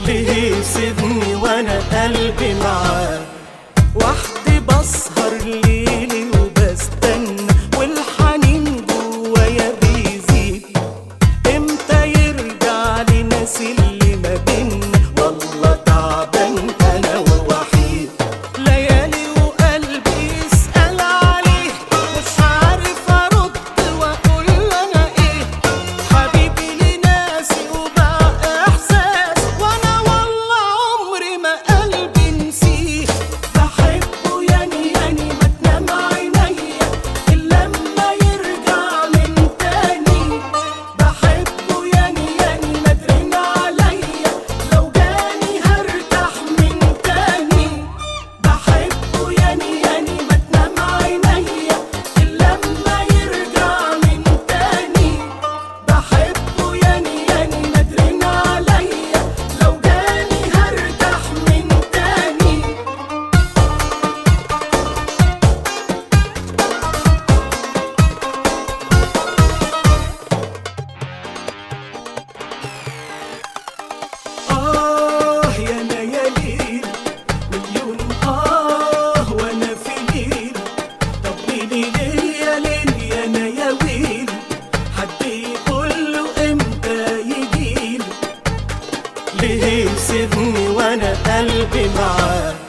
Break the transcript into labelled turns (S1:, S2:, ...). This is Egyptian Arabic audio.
S1: ليه يسيبني وانا قلبي معاه وحدي بسهر ليلي وبستنى والحنين جوايا بيزيد امتى يرجع لي ناس اللي ما بينا والله تعبان انا ووحيد ليالي وقلبي يسأل عليه مش عارف ارد واقول انا ايه حبيبي لناسي وبقى احساس وانا والله عمري ما قلبي نسيه بحبه يعني يعني ما تنام عينيا الا لما يرجع من تاني بحبه يعني يعني ما ترن عليا لو جاني هرتاح من تاني بحبه يعني يعني ما تنام عينيا الا لما يرجع من تاني بحبه يعني يعني ما ترن عليا لو جاني هرتاح من تاني آه يا ليالي مليون آه وأنا في ليل طب ليلي ليا ليل يا أنا يا ويل حد يقول له إمتى يجيلي ليه يسيبني وأنا قلبي معاه